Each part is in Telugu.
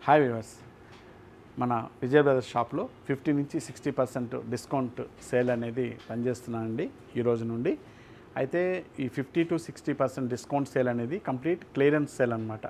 హాయ్ వ్యూవర్స్ మన విజయ బ్రదర్స్ షాప్లో ఫిఫ్టీ నుంచి సిక్స్టీ పర్సెంట్ డిస్కౌంట్ సేల్ అనేది పనిచేస్తున్నానండి ఈ రోజు నుండి అయితే ఈ fifty to sixty percent discount sale అనేది కంప్లీట్ క్లియరెన్స్ సేల్ అనమాట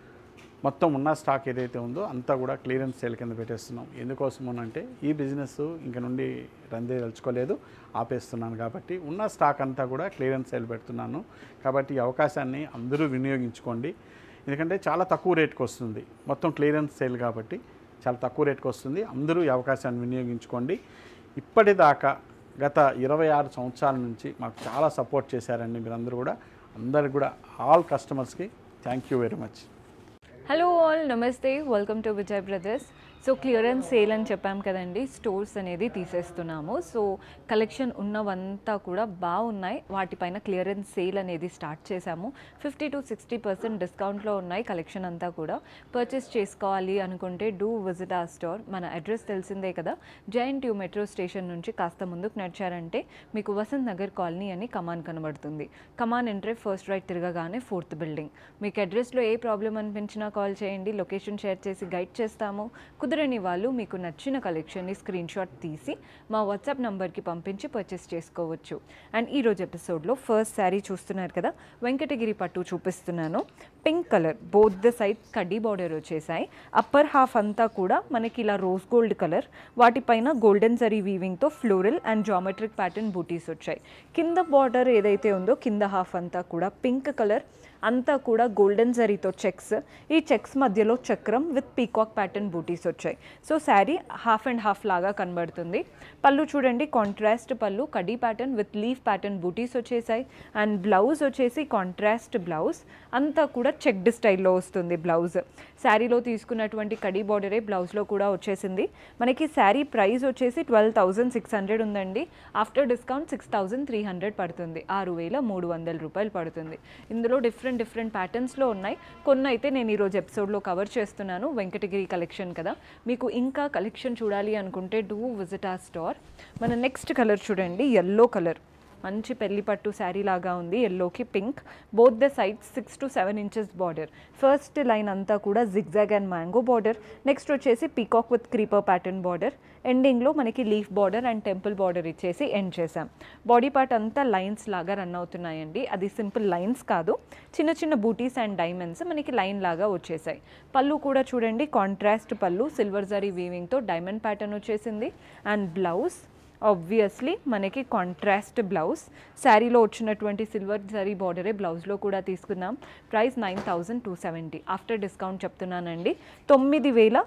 మొత్తం ఉన్న స్టాక్ ఏదైతే ఉందో అంతా కూడా క్లియరెన్స్ సేల్ కింద పెట్టేస్తున్నాం ఎందుకోసం అంటే ఈ బిజినెస్ ఇంక నుండి రన్ చేయదలుచుకోలేదు ఆపేస్తున్నాను కాబట్టి ఉన్న స్టాక్ అంతా కూడా క్లియరెన్స్ సేల్ పెడుతున్నాను కాబట్టి ఈ అవకాశాన్ని అందరూ వినియోగించుకోండి ఎందుకంటే చాలా తక్కువ రేట్కి వస్తుంది మొత్తం క్లియరెన్స్ సేల్ కాబట్టి చాలా తక్కువ రేట్కి వస్తుంది అందరూ ఈ అవకాశాన్ని వినియోగించుకోండి ఇప్పటిదాకా గత ఇరవై ఆరు సంవత్సరాల నుంచి మాకు చాలా సపోర్ట్ చేశారండి మీరందరూ కూడా అందరికి కూడా ఆల్ కస్టమర్స్కి thank you very much hello all నమస్తే welcome to Vijay brothers so clearance sale అని చెప్పాం కదండి స్టోర్స్ అనేది తీసేస్తున్నాము సో కలెక్షన్ ఉన్నవంతా కూడా బాగున్నాయి వాటిపైన క్లియరెన్స్ సేల్ అనేది స్టార్ట్ చేశాము ఫిఫ్టీ టు సిక్స్టీ పర్సెంట్ డిస్కౌంట్లో ఉన్నాయి కలెక్షన్ అంతా కూడా పర్చేస్ చేసుకోవాలి అనుకుంటే డూ విజిట్ ఆ స్టోర్ మన అడ్రస్ తెలిసిందే కదా జైంట్ యూ మెట్రో స్టేషన్ నుంచి కాస్త ముందుకు నడిచారంటే మీకు వసంత్ నగర్ కాలనీ అని కమాన్ కనబడుతుంది కమాన్ ఎంట్రీ ఫస్ట్ రైట్ తిరగగానే ఫోర్త్ బిల్డింగ్ మీకు అడ్రస్లో ఏ ప్రాబ్లం అనిపించినా కాల్ చేయండి లొకేషన్ షేర్ చేసి గైడ్ చేస్తాము కుదరని వాళ్ళు మీకు నచ్చిన కలెక్షన్ని స్క్రీన్ షాట్ తీసి మా వాట్సాప్ నంబర్కి పంపించి పర్చేస్ చేసుకోవచ్చు అండ్ ఈరోజు ఎపిసోడ్లో ఫస్ట్ శారీ చూస్తున్నారు కదా వెంకటగిరి పట్టు చూపిస్తున్నాను pink colour both the side కడ్డీ బార్డర్ వచ్చేసాయి అప్పర్ హాఫ్ అంతా కూడా మనకి ఇలా రోజ్ గోల్డ్ కలర్ వాటిపైన గోల్డెన్ జరీ వీవింగ్తో ఫ్లోరల్ అండ్ జామెట్రిక్ ప్యాటర్న్ బూటీస్ వచ్చాయి కింద బార్డర్ ఏదైతే ఉందో కింద హాఫ్ అంతా కూడా పింక్ కలర్ అంతా కూడా గోల్డెన్ జరీతో చెక్స్ ఈ చెక్స్ మధ్యలో చక్రం విత్ పీకాక్ ప్యాటర్న్ బూటీస్ వచ్చాయి so sari half and half లాగా కనబడుతుంది పళ్ళు చూడండి కాంట్రాస్ట్ పళ్ళు కడీ ప్యాటర్న్ విత్ లీఫ్ ప్యాటర్న్ బూటీస్ వచ్చేసాయి అండ్ బ్లౌజ్ వచ్చేసి కాంట్రాస్ట్ బ్లౌజ్ అంతా కూడా చెక్డ్ స్టైల్లో వస్తుంది బ్లౌజ్ శారీలో తీసుకున్నటువంటి కడీ బార్డరే బ్లౌజ్లో కూడా వచ్చేసింది మనకి శారీ ప్రైస్ వచ్చేసి ట్వెల్వ్ థౌజండ్ సిక్స్ హండ్రెడ్ ఉందండి after discount six thousand three hundred పడుతుంది ఆరు వేల మూడు వందల రూపాయలు పడుతుంది ఇందులో డిఫరెంట్ డిఫరెంట్ ప్యాటర్న్స్లో ఉన్నాయి కొన్ని అయితే నేను ఈరోజు ఎపిసోడ్లో కవర్ చేస్తున్నాను వెంకటగిరి కలెక్షన్ కదా మీకు ఇంకా కలెక్షన్ చూడాలి అనుకుంటే డూ విజిట్ ఆ స్టోర్ మన నెక్స్ట్ కలర్ చూడండి ఎల్లో కలర్ మంచి పెళ్లి పట్టు శారీ లాగా ఉంది ఎల్లోకి pink both the sides six to seven inches border first line అంతా కూడా zigzag and mango border next వచ్చేసి peacock with creeper pattern border ఎండింగ్లో మనకి leaf border and temple border ఇచ్చేసి ఎండ్ చేసాం బాడీ పార్ట్ అంతా లైన్స్ లాగా రన్ అవుతున్నాయండి అది సింపుల్ లైన్స్ కాదు చిన్న చిన్న బూటీస్ అండ్ డైమండ్స్ మనకి లైన్ లాగా వచ్చేసాయి పళ్ళు కూడా చూడండి కాంట్రాస్ట్ పళ్ళు సిల్వర్ జరీ వీవింగ్తో డైమండ్ ప్యాటర్న్ వచ్చేసింది అండ్ బ్లౌజ్ ఆబ్వియస్లీ మనకి కాంట్రాస్ట్ బ్లౌజ్ శారీలో వచ్చినటువంటి సిల్వర్ జరీ బార్డరే బ్లౌజ్లో కూడా తీసుకున్నాం price nine thousand two seventy after discount చెప్తున్నానండి తొమ్మిది వేల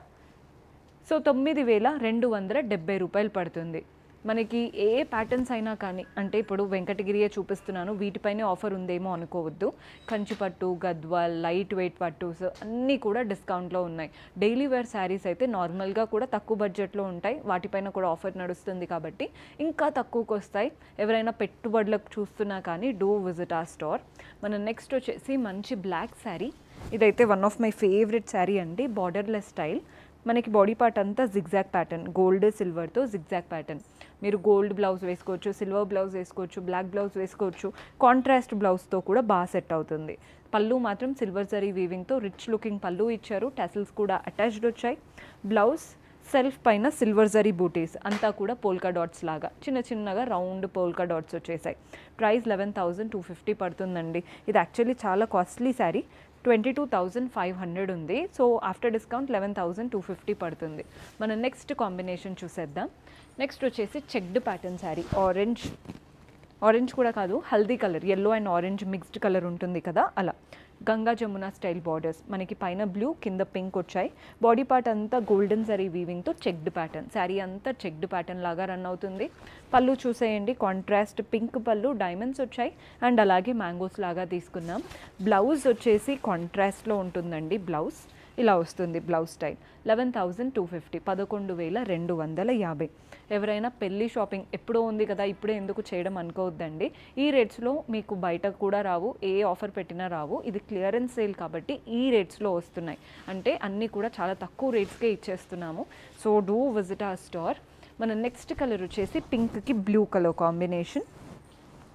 సో తొమ్మిది వేల రెండు వందల డెబ్బై రూపాయలు పడుతుంది మనకి ఏ ప్యాటర్న్స్ అయినా కానీ అంటే ఇప్పుడు వెంకటగిరియే చూపిస్తున్నాను వీటిపైనే ఆఫర్ ఉందేమో అనుకోవద్దు కంచిపట్టు గద్వాల్ లైట్ వెయిట్ పట్టుస్ అన్నీ కూడా డిస్కౌంట్లో ఉన్నాయి డైలీ వేర్ శారీస్ అయితే నార్మల్గా కూడా తక్కువ బడ్జెట్లో ఉంటాయి వాటిపైన కూడా ఆఫర్ నడుస్తుంది కాబట్టి ఇంకా తక్కువకి వస్తాయి ఎవరైనా పెట్టుబడులకు చూస్తున్నా కానీ డూ విజిట్ ఆ స్టోర్ మన నెక్స్ట్ వచ్చేసి మంచి బ్లాక్ శారీ ఇదైతే one of my favourite sari అండి బార్డర్లెస్ స్టైల్ మనకి బాడీ పార్ట్ అంతా జిగ్జాగ్ ప్యాటర్న్ గోల్డ్ సిల్వర్తో జిగ్జాగ్ ప్యాటర్న్ మీరు గోల్డ్ బ్లౌజ్ వేసుకోవచ్చు సిల్వర్ బ్లౌజ్ వేసుకోవచ్చు బ్లాక్ బ్లౌజ్ వేసుకోవచ్చు కాంట్రాస్ట్ బ్లౌజ్తో కూడా బాగా సెట్ అవుతుంది పళ్ళు మాత్రం సిల్వర్ జరీ వీవింగ్తో రిచ్ లుకింగ్ పళ్ళు ఇచ్చారు టెసల్స్ కూడా అటాచ్డ్ వచ్చాయి బ్లౌజ్ సెల్ఫ్ పైన సిల్వర్ జరీ బూటీస్ అంతా కూడా పోల్కా డాట్స్ లాగా చిన్న చిన్నగా రౌండ్ పోల్కా డాట్స్ వచ్చేసాయి price eleven thousand two fifty పడుతుందండి ఇది యాక్చువల్లీ చాలా costly sari twenty two thousand five hundred ఉంది so after discount eleven thousand two fifty పడుతుంది మన నెక్స్ట్ కాంబినేషన్ చూసేద్దాం నెక్స్ట్ వచ్చేసి checked pattern sari orange orange కూడా కాదు హల్దీ colour yellow and orange mixed colour ఉంటుంది కదా అలా గంగా జమున స్టైల్ బార్డర్స్ మనకి పైన బ్లూ కింద పింక్ వచ్చాయి బాడీ పార్ట్ అంతా గోల్డెన్ జరీ వీవింగ్తో చెక్డ్ ప్యాటర్న్ శారీ అంతా చెక్డ్ ప్యాటర్న్ లాగా రన్ అవుతుంది పళ్ళు చూసేయండి కాంట్రాస్ట్ పింక్ పళ్ళు డైమండ్స్ వచ్చాయి అండ్ అలాగే మ్యాంగోస్ లాగా తీసుకున్నాం బ్లౌజ్ వచ్చేసి కాంట్రాస్ట్లో ఉంటుందండి బ్లౌజ్ ఇలా వస్తుంది blouse style eleven thousand two fifty పదకొండు వేల రెండు వందల యాభై ఎవరైనా పెళ్లి షాపింగ్ ఎప్పుడో ఉంది కదా ఇప్పుడే ఎందుకు చేయడం అనుకోవద్దండి ఈ రేట్స్లో మీకు బయట కూడా రావు ఏ ఆఫర్ పెట్టినా రావు ఇది క్లియరెన్స్ సేల్ కాబట్టి ఈ రేట్స్లో వస్తున్నాయి అంటే అన్నీ కూడా చాలా తక్కువ రేట్స్కే ఇచ్చేస్తున్నాము సో డూ విజిట్ ఆ స్టోర్ మన నెక్స్ట్ కలర్ వచ్చేసి పింక్కి బ్లూ కలర్ కాంబినేషన్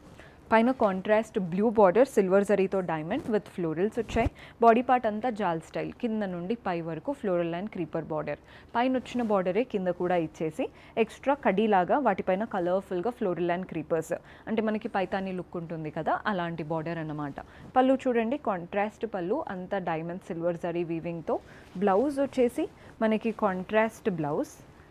పైన కాంట్రాస్ట్ బ్లూ బార్డర్ సిల్వర్ జరీతో డైమండ్ విత్ ఫ్లోరల్స్ వచ్చాయి బాడీ పార్ట్ అంతా జాల్ స్టైల్ కింద నుండి పై వరకు ఫ్లోరల్ అండ్ క్రీపర్ బార్డర్ పైన వచ్చిన బార్డరే కింద కూడా ఇచ్చేసి ఎక్స్ట్రా కడీలాగా వాటిపైన కలర్ఫుల్గా ఫ్లోరల్ అండ్ క్రీపర్స్ అంటే మనకి పైతాని లుక్ ఉంటుంది కదా అలాంటి బార్డర్ అన్నమాట పళ్ళు చూడండి కాంట్రాస్ట్ పళ్ళు అంతా డైమండ్ సిల్వర్ జరీ వీవింగ్తో బ్లౌజ్ వచ్చేసి మనకి కాంట్రాస్ట్ బ్లౌజ్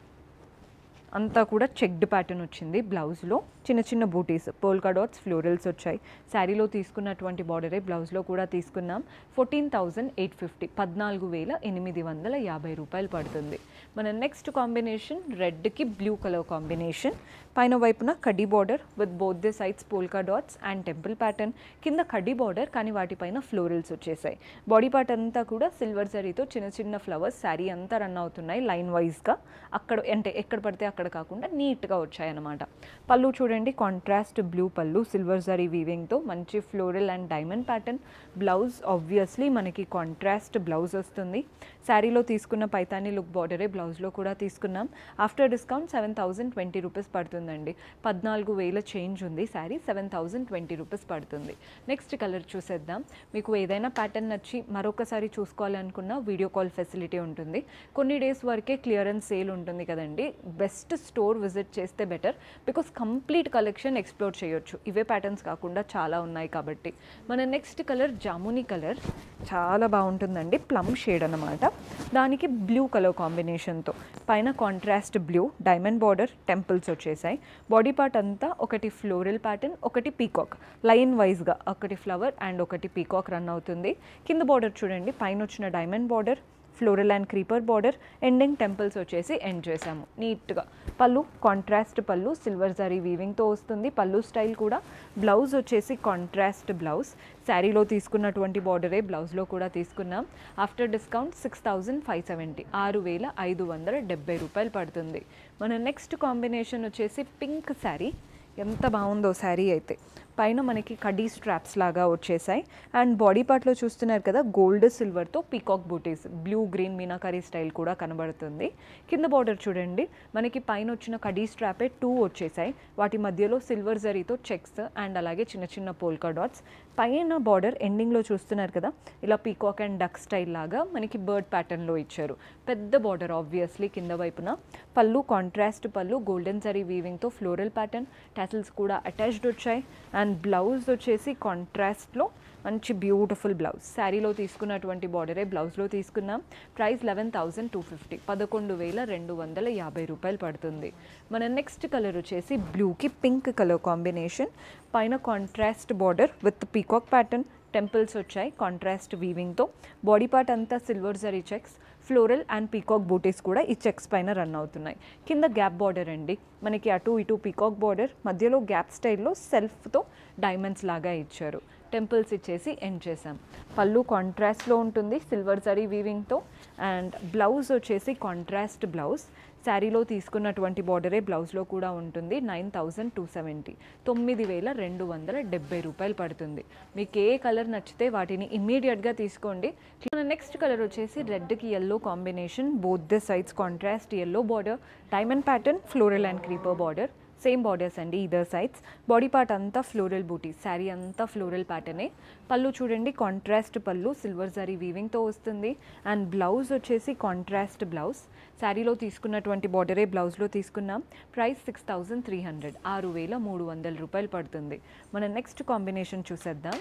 అంతా కూడా చెక్డ్ ప్యాటర్న్ వచ్చింది బ్లౌజ్లో చిన్న చిన్న బూటీస్ పోల్కా డాట్స్ ఫ్లోరల్స్ వచ్చాయి శారీలో తీసుకున్నటువంటి బార్డరే బ్లౌజ్లో కూడా తీసుకున్నాం ఫోర్టీన్ థౌజండ్ ఎయిట్ ఫిఫ్టీ పద్నాలుగు వేల ఎనిమిది వందల యాభై రూపాయలు పడుతుంది మన నెక్స్ట్ కాంబినేషన్ రెడ్కి బ్లూ కలర్ కాంబినేషన్ పైన వైపున కడ్డీ border with both the sides polka dots and temple pattern కింద కడ్డీ బార్డర్ కానీ వాటిపైన ఫ్లోరల్స్ వచ్చేసాయి బాడీ పార్ట్ అంతా కూడా సిల్వర్ జరీతో చిన్న చిన్న ఫ్లవర్స్ శారీ అంతా రన్ అవుతున్నాయి లైన్ వైజ్గా అక్కడ అంటే ఎక్కడ పడితే అక్కడ కాకుండా నీట్గా వచ్చాయన్నమాట పళ్ళు చూడండి కాంట్రాస్ట్ బ్లూ పళ్ళు సిల్వర్ జరీ వీవింగ్తో మంచి floral and diamond pattern blouse obviously మనకి కాంట్రాస్ట్ బ్లౌజ్ వస్తుంది శారీలో తీసుకున్న పైతాని లుక్ బార్డరే బ్లౌజ్లో కూడా తీసుకున్నాం after discount seven thousand twenty rupees పడుతుందండి పద్నాలుగు వేల చేంజ్ ఉంది sari seven thousand twenty rupees పడుతుంది నెక్స్ట్ కలర్ చూసేద్దాం మీకు ఏదైనా ప్యాటర్న్ నచ్చి మరొకసారి చూసుకోవాలనుకున్న వీడియో కాల్ ఫెసిలిటీ ఉంటుంది కొన్ని డేస్ వరకే క్లియరెన్స్ సేల్ ఉంటుంది కదండి బెస్ట్ స్టోర్ విజిట్ చేస్తే better because complete collection explore చేయొచ్చు ఇవే ప్యాటర్న్స్ కాకుండా చాలా ఉన్నాయి కాబట్టి మన నెక్స్ట్ కలర్ జామునీ కలర్ చాలా బాగుంటుందండి ప్లమ్ షేడ్ అన్నమాట దానికి బ్లూ కలర్ కాంబినేషన్తో పైన contrast blue diamond border temples వచ్చేసాయి బాడీ పార్ట్ అంతా ఒకటి ఫ్లోరల్ ప్యాటర్న్ ఒకటి పీకాక్ లైన్ వైజ్గా ఒకటి ఫ్లవర్ అండ్ ఒకటి పీకాక్ రన్ అవుతుంది కింద బార్డర్ చూడండి పైన వచ్చిన diamond border floral and creeper border ending temples వచ్చేసి ఎండ్ చేసాము నీట్గా పళ్ళు కాంట్రాస్ట్ పళ్ళు సిల్వర్ జరీ వీవింగ్తో వస్తుంది పళ్ళు స్టైల్ కూడా బ్లౌజ్ వచ్చేసి కాంట్రాస్ట్ బ్లౌజ్ శారీలో తీసుకున్నటువంటి బార్డరే బ్లౌజ్లో కూడా తీసుకున్నాం after discount six thousand five seventy ఆరు వేల ఐదు వందల డెబ్బై రూపాయలు పడుతుంది మన నెక్స్ట్ కాంబినేషన్ వచ్చేసి పింక్ శారీ ఎంత బాగుందో శారీ అయితే పైన మనకి కడీ స్ట్రాప్స్ లాగా వచ్చేసాయి అండ్ బాడీ పార్ట్లో చూస్తున్నారు కదా గోల్డ్ సిల్వర్తో పీకాక్ బూటీస్ బ్లూ గ్రీన్ మీనాకరీ స్టైల్ కూడా కనబడుతుంది కింద బార్డర్ చూడండి మనకి పైన వచ్చిన కడీ స్ట్రాపే టూ వచ్చేసాయి వాటి మధ్యలో సిల్వర్ జరీతో చెక్స్ అండ్ అలాగే చిన్న చిన్న పోల్కా డాట్స్ పైన బార్డర్ ఎండింగ్లో చూస్తున్నారు కదా ఇలా పీకాక్ అండ్ డక్ స్టైల్ లాగా మనకి బర్డ్ ప్యాటర్న్లో ఇచ్చారు పెద్ద బార్డర్ ఆబ్వియస్లీ కింద వైపున పళ్ళు కాంట్రాస్ట్ పళ్ళు గోల్డెన్ జరీ వీవింగ్తో ఫ్లోరల్ ప్యాటర్న్ టెసల్స్ కూడా అటాచ్డ్ వచ్చాయి అండ్ బ్లౌజ్ వచ్చేసి కాంట్రాస్ట్లో మంచి బ్యూటిఫుల్ బ్లౌజ్ శారీలో తీసుకున్నటువంటి బార్డరే బ్లౌజ్లో తీసుకున్నాం price eleven thousand two fifty పదకొండు వేల రెండు వందల యాభై రూపాయలు పడుతుంది మన నెక్స్ట్ కలర్ వచ్చేసి బ్లూకి పింక్ కలర్ కాంబినేషన్ పైన contrast border with peacock pattern temples వచ్చాయి కాంట్రాస్ట్ వీవింగ్తో బాడీ పార్ట్ అంతా silver zari checks floral and peacock buttis కూడా ఈ చెక్స్ పైన రన్ అవుతున్నాయి కింద గ్యాప్ బార్డర్ అండి మనకి అటు ఇటు పీకాక్ బార్డర్ మధ్యలో గ్యాప్ స్టైల్లో సెల్ఫ్తో డైమండ్స్ లాగా ఇచ్చారు టెంపుల్స్ ఇచ్చేసి ఎండ్ చేసాం పళ్ళు కాంట్రాస్ట్లో ఉంటుంది సిల్వర్ జరీ వీవింగ్తో అండ్ బ్లౌజ్ వచ్చేసి కాంట్రాస్ట్ బ్లౌజ్ శారీలో తీసుకున్నటువంటి బార్డరే బ్లౌజ్లో కూడా ఉంటుంది నైన్ థౌజండ్ టూ సెవెంటీ తొమ్మిది వేల రెండు వందల డెబ్బై రూపాయలు పడుతుంది మీకు ఏ కలర్ నచ్చితే వాటిని ఇమ్మీడియట్గా తీసుకోండి మన నెక్స్ట్ కలర్ వచ్చేసి రెడ్కి yellow combination both the sides contrast yellow border diamond pattern floral and creeper border same borders అండి ఇదర్ సైడ్స్ బాడీ పార్ట్ అంతా ఫ్లోరల్ బూటీ శారీ అంతా ఫ్లోరల్ ప్యాటర్నే పళ్ళు చూడండి కాంట్రాస్ట్ పళ్ళు సిల్వర్ జరీ వీవింగ్తో వస్తుంది అండ్ బ్లౌజ్ వచ్చేసి కాంట్రాస్ట్ బ్లౌజ్ శారీలో తీసుకున్నటువంటి బార్డరే బ్లౌజ్లో తీసుకున్నాం price six thousand three hundred ఆరు వేల మూడు వందల రూపాయలు పడుతుంది మన నెక్స్ట్ కాంబినేషన్ చూసేద్దాం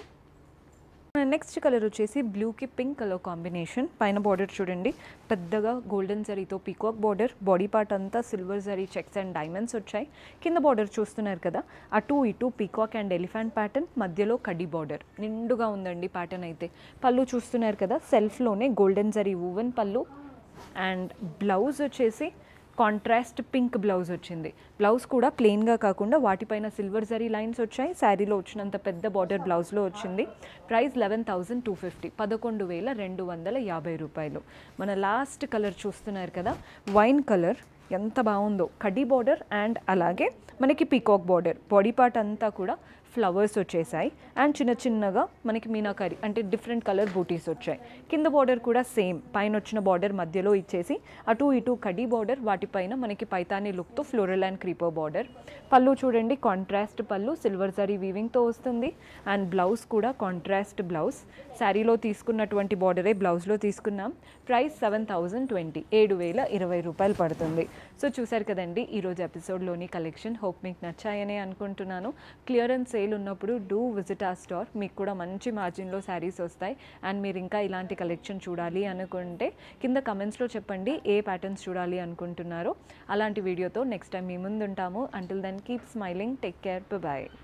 మన నెక్స్ట్ కలర్ వచ్చేసి బ్లూకి పింక్ కలర్ కాంబినేషన్ పైన బార్డర్ చూడండి పెద్దగా గోల్డెన్ జరీతో పీకాక్ బార్డర్ బాడీ పార్ట్ అంతా silver zari checks and diamonds వచ్చాయి కింద బార్డర్ చూస్తున్నారు కదా అటు ఇటు పీకాక్ అండ్ ఎలిఫెంట్ ప్యాటర్న్ మధ్యలో కడ్డీ బార్డర్ నిండుగా ఉందండి ప్యాటర్న్ అయితే పళ్ళు చూస్తున్నారు కదా సెల్ఫ్లోనే golden zari woven pallu and blouse వచ్చేసి కాంట్రాస్ట్ పింక్ బ్లౌజ్ వచ్చింది బ్లౌజ్ కూడా ప్లెయిన్గా కాకుండా వాటిపైన సిల్వర్ జరీ లైన్స్ వచ్చాయి శారీలో వచ్చినంత పెద్ద బార్డర్ బ్లౌజ్లో వచ్చింది price eleven thousand two fifty పదకొండు వేల రెండు వందల యాభై రూపాయలు మన లాస్ట్ కలర్ చూస్తున్నారు కదా వైన్ కలర్ ఎంత బాగుందో కడ్డీ బార్డర్ అండ్ అలాగే మనకి పీకాక్ బార్డర్ బాడీ పార్ట్ అంతా కూడా ఫ్లవర్స్ వచ్చేసాయి అండ్ చిన్న చిన్నగా మనకి మీనాకరి అంటే డిఫరెంట్ కలర్ బూటీస్ వచ్చాయి కింద బార్డర్ కూడా సేమ్ పైన వచ్చిన బార్డర్ మధ్యలో ఇచ్చేసి అటు ఇటు కడి బార్డర్ వాటిపైన మనకి పైతాని లుక్తో ఫ్లోరల్ అండ్ క్రీపర్ బార్డర్ పళ్ళు చూడండి కాంట్రాస్ట్ పళ్ళు సిల్వర్ జరీ వీవింగ్తో వస్తుంది అండ్ బ్లౌజ్ కూడా కాంట్రాస్ట్ బ్లౌజ్ శారీలో తీసుకున్నటువంటి బార్డరే బ్లౌజ్లో తీసుకున్నాం ప్రైస్ సెవెన్ థౌజండ్ ట్వంటీ ఏడు వేల ఇరవై రూపాయలు పడుతుంది సో చూసారు కదండి ఈరోజు ఎపిసోడ్లోని కలెక్షన్ హోప్ మీకు నచ్చాయని అనుకుంటున్నాను క్లియరెన్స్ సేల్ ఉన్నప్పుడు డూ విజిట్ ఆ స్టోర్ మీకు కూడా మంచి మార్జిన్లో శారీస్ వస్తాయి అండ్ మీరు ఇంకా ఇలాంటి కలెక్షన్ చూడాలి అనుకుంటే కింద కమెంట్స్లో చెప్పండి ఏ ప్యాటర్న్స్ చూడాలి అనుకుంటున్నారో అలాంటి వీడియోతో నెక్స్ట్ టైం మీ ముందు ఉంటాము until then keep smiling take care bye